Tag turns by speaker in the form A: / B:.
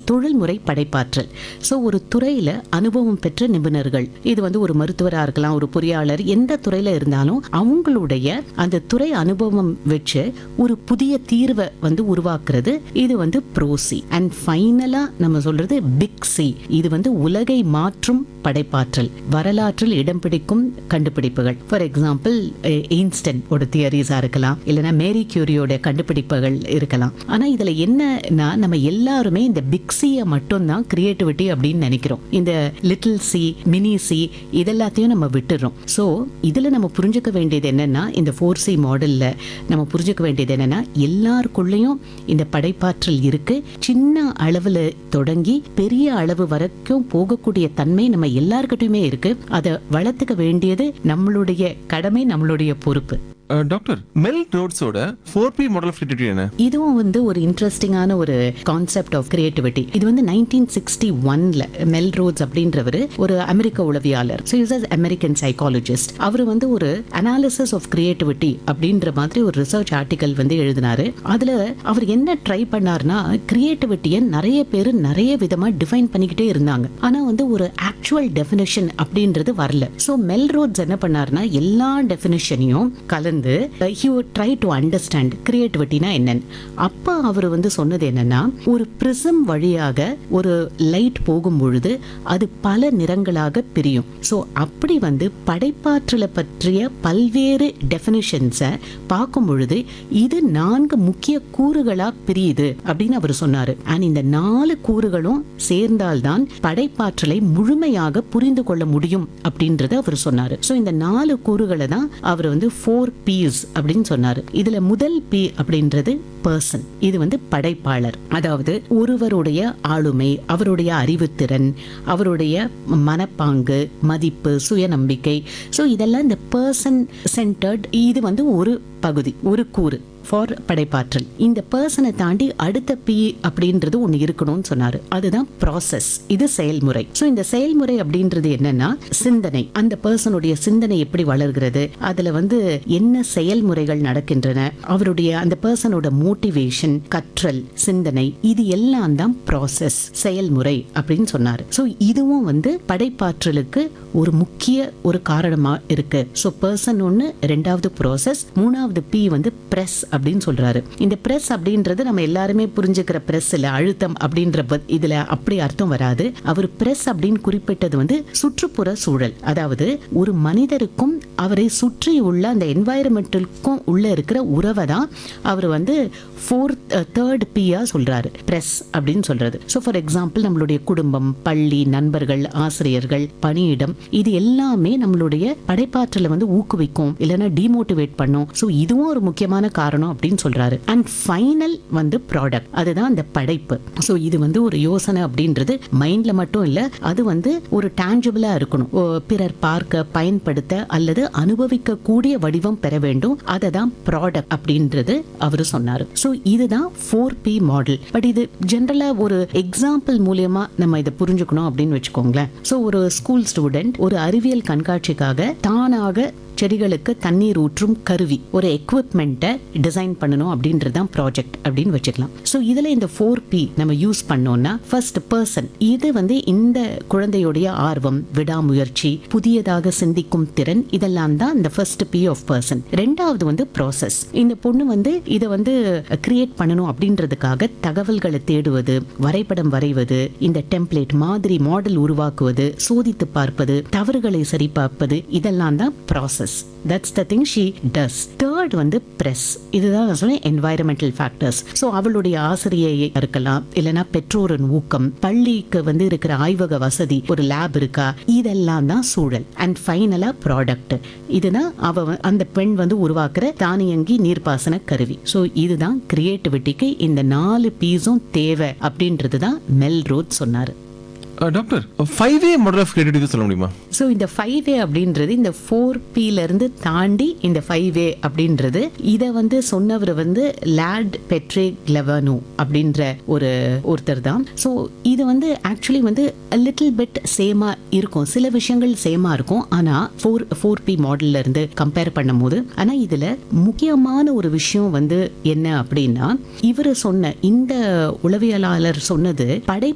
A: தொழில்முறை படைப்பாற்றல் ஸோ ஒரு துறையில அனுபவம் பெற்ற நிபுணர்கள் இது வந்து ஒரு மருத்துவராக இருக்கலாம் ஒரு பொறியாளர் எந்த துறையில இருந்தாலும் அவங்களுடைய அந்த துறை அனுபவம் வச்சு ஒரு புதிய தீர்வை வந்து உருவாக்குறது இது வந்து ப்ரோசி அண்ட் ஃபைனலா நம்ம சொல்றது பிக் சி இது வந்து உலகை மாற்றும் படைப்பாற்றல் வரலாற்றில் இடம் பிடிக்கும் கண்டுபிடிப்புகள் ஃபார் எக்ஸாம்பிள் எயின்ஸ்டன் ஒரு தியரிஸா இருக்கலாம் இல்லைன்னா மேரி கியூரியோட கண்டுபிடிப்புகள் இருக்கலாம் ஆனா இதுல என்னன்னா நம்ம எல்லாருமே இந்த பிக் சியை மட்டும்தான் கிரியேட்டிவிட்டி அப்படின்னு நினைக்கிறோம் இந்த லிட்டில் சி மினி சி இதெல்லாத்தையும் நம்ம விட்டுறோம் ஸோ இதுல நம்ம புரிஞ்சுக்க வேண்டியது என்னன்னா இந்த ஃபோர் சி மாடல்ல நம்ம புரிஞ்சுக்க வேண்டியது என்னன்னா எல்லாருக்குள்ளேயும் இந்த படைப்பாற்றல் இருக்கு சின்ன அளவுல தொடங்கி பெரிய அளவு வரைக்கும் போகக்கூடிய தன்மை நம்ம எல்லார்கிட்டயுமே இருக்கு அதை வளர்த்துக்க வேண்டியது நம்மளுடைய கடமை நம்மளுடைய பொறுப்பு
B: அஹ், டாக்டர் மெல் ரோட்ஸோட four P model of creativity என்ன
A: இதுவும் வந்து ஒரு இன்ட்ரெஸ்டிங்கான ஒரு கான்செப்ட் ஆஃப் கிரியேட்டிவிட்டி இது வந்து நைன்டீன் சிக்ஸ்டி ஒன்ல மெல் ரோட்ஸ் அப்படின்றவர் ஒரு அமெரிக்க உளவியாளர் ஸோ இஸ் அமெரிக்கன் சைக்காலஜிஸ்ட் அவர் வந்து ஒரு அனாலிசிஸ் ஆஃப் கிரியேட்டிவிட்டி அப்படின்ற மாதிரி ஒரு ரிசர்ச் ஆர்டிக்கல் வந்து எழுதினாரு அதுல அவர் என்ன ட்ரை பண்ணார்னா கிரியேட்டிவிட்டியை நிறைய பேர் நிறைய விதமா டிஃபைன் பண்ணிக்கிட்டே இருந்தாங்க ஆனா வந்து ஒரு ஆக்சுவல் டெஃபினேஷன் அப்படின்றது வரல ஸோ மெல் ரோட்ஸ் என்ன பண்ணாருன்னா எல்லா டெஃபினேஷனையும் கலந்து ஹி ட்ரை டு அண்டர்ஸ்டாண்ட் கிரியேட்டிவிட்டினா என்னன்னு அப்போ அவர் வந்து சொன்னது என்னன்னா ஒரு பிரிசம் வழியாக ஒரு லைட் போகும் பொழுது அது பல நிறங்களாக பிரியும் ஸோ அப்படி வந்து படைப்பாற்றலை பற்றிய பல்வேறு டெஃபினிஷன்ஸை பார்க்கும் பொழுது இது நான்கு முக்கிய கூறுகளா பிரியுது அப்படின்னு அவர் சொன்னாரு அண்ட் இந்த நாலு கூறுகளும் சேர்ந்தால்தான் படைப்பாற்றலை முழுமையாக புரிந்து கொள்ள முடியும் அப்படின்றத அவர் சொன்னாரு ஸோ இந்த நாலு கூறுகளை தான் அவர் வந்து ஃபோர் பீஸ் அப்படின்னு சொன்னாரு இதுல முதல் பி அப்படின்றது பர்சன் இது வந்து படைப்பாளர் அதாவது ஒருவருடைய ஆளுமை அவருடைய அறிவுத்திறன் அவருடைய மனப்பாங்கு மதிப்பு சுயநம்பிக்கை ஸோ இதெல்லாம் இந்த பர்சன் சென்டர்ட் இது வந்து ஒரு பகுதி ஒரு கூறு ஃபார் படைப்பாற்றல் இந்த பர்சனை தாண்டி அடுத்த பி அப்படின்றது ஒன்று இருக்கணும்னு சொன்னாரு அதுதான் ப்ராசஸ் இது செயல்முறை ஸோ இந்த செயல்முறை அப்படின்றது என்னன்னா சிந்தனை அந்த பர்சனுடைய சிந்தனை எப்படி வளர்கிறது அதுல வந்து என்ன செயல்முறைகள் நடக்கின்றன அவருடைய அந்த பர்சனோட மோட்டிவேஷன் கற்றல் சிந்தனை இது எல்லாம் தான் ப்ராசஸ் செயல்முறை அப்படின்னு சொன்னாரு ஸோ இதுவும் வந்து படைப்பாற்றலுக்கு ஒரு முக்கிய ஒரு காரணமா இருக்கு ஸோ பர்சன் ஒன்று ரெண்டாவது ப்ராசஸ் மூணாவது பி வந்து பிரஸ் அப்படின்னு சொல்றாரு இந்த பிரஸ் அப்படின்றது நம்ம எல்லாருமே புரிஞ்சுக்கிற பிரஸ் இல்ல அழுத்தம் அப்படின்ற பத்- இதுல அப்படி அர்த்தம் வராது அவர் பிரஸ் அப்படின்னு குறிப்பிட்டது வந்து சுற்றுப்புற சூழல் அதாவது ஒரு மனிதருக்கும் அவரை சுற்றி உள்ள அந்த என்வாயரமெண்டலுக்கும் உள்ள இருக்கிற உறவை தான் அவர் வந்து ஃபோர்த் தேர்ட் பியா சொல்றாரு பிரஸ் அப்படின்னு சொல்றது ஸோ ஃபார் எக்ஸாம்பிள் நம்மளுடைய குடும்பம் பள்ளி நண்பர்கள் ஆசிரியர்கள் பணியிடம் இது எல்லாமே நம்மளுடைய படைப்பாற்றலை வந்து ஊக்குவிக்கும் இல்லைன்னா டிமோட்டிவேட் பண்ணும் ஸோ இதுவும் ஒரு முக்கியமான காரணம் அப்படின்னு சொல்றாரு அண்ட் ஃபைனல் வந்து ப்ராடக்ட் அதுதான் அந்த படைப்பு ஸோ இது வந்து ஒரு யோசனை அப்படின்றது மைண்ட்ல மட்டும் இல்ல அது வந்து ஒரு டேஞ்சபிளா இருக்கணும் ஓ, பிறர் பார்க்க பயன்படுத்த அல்லது அனுபவிக்க கூடிய வடிவம் பெற வேண்டும் அதை தான் ப்ராடக்ட் அப்படின்றது அவரு சொன்னாரு ஸோ இதுதான் ஃபோர் பி மாடல் பட் இது ஜென்ரலா ஒரு எக்ஸாம்பிள் மூலியமா நம்ம இதை புரிஞ்சுக்கணும் அப்படின்னு வச்சுக்கோங்களேன் ஸோ ஒரு ஸ்கூல் ஸ்டூடெண்ட் ஒரு அறிவியல் கண்காட்சிக்காக தானாக செடிகளுக்கு தண்ணீர் ஊற்றும் கருவி ஒரு எக்விப்மெண்ட்டை டிசைன் பண்ணணும் அப்படின்றது தான் ப்ராஜெக்ட் அப்படின்னு வச்சுக்கலாம் ஸோ இதில் இந்த ஃபோர் பி நம்ம யூஸ் பண்ணோம்னா ஃபர்ஸ்ட் பர்சன் இது வந்து இந்த குழந்தையுடைய ஆர்வம் விடாமுயற்சி புதியதாக சிந்திக்கும் திறன் இதெல்லாம் தான் இந்த ஃபர்ஸ்ட் பி ஆஃப் பர்சன் ரெண்டாவது வந்து ப்ராசஸ் இந்த பொண்ணு வந்து இதை வந்து கிரியேட் பண்ணணும் அப்படின்றதுக்காக தகவல்களை தேடுவது வரைபடம் வரைவது இந்த டெம்ப்ளேட் மாதிரி மாடல் உருவாக்குவது சோதித்து பார்ப்பது தவறுகளை சரிபார்ப்பது இதெல்லாம் தான் process that's the thing she does third வந்து பிரஸ் இதுதான் நான் சொன்னேன் என்வாயரமெண்டல் ஃபேக்டர்ஸ் ஸோ அவளுடைய ஆசிரியை இருக்கலாம் இல்லைன்னா பெற்றோரின் ஊக்கம் பள்ளிக்கு வந்து இருக்கிற ஆய்வக வசதி ஒரு லேப் இருக்கா இதெல்லாம் தான் சூழல் அண்ட் ஃபைனலா ப்ராடக்ட் இதுதான் அவ வ- அந்த பெண் வந்து உருவாக்குற தானியங்கி நீர்ப்பாசன கருவி ஸோ இதுதான் கிரியேட்டிவிட்டிக்கு இந்த நாலு பீஸும் தேவை அப்படின்றது தான் மெல் ரோத் சொன்னாரு
B: அஹ், doctor five A model of creativity சொல்ல முடியுமா
A: ஸோ இந்த ஃபைவ் வே அப்படின்றது இந்த ஃபோர் இருந்து தாண்டி இந்த ஃபைவ் வே அப்படின்றது இதை வந்து சொன்னவர் வந்து லேட் பெட்ரே கிளவனு அப்படின்ற ஒரு ஒருத்தர் தான் ஸோ இது வந்து ஆக்சுவலி வந்து லிட்டில் பிட் சேமா இருக்கும் சில விஷயங்கள் சேமா இருக்கும் ஆனால் ஃபோர் ஃபோர் பி மாடல்ல இருந்து கம்பேர் பண்ணும்போது ஆனால் இதில் முக்கியமான ஒரு விஷயம் வந்து என்ன அப்படின்னா இவர் சொன்ன இந்த உளவியலாளர் சொன்னது படைப்பு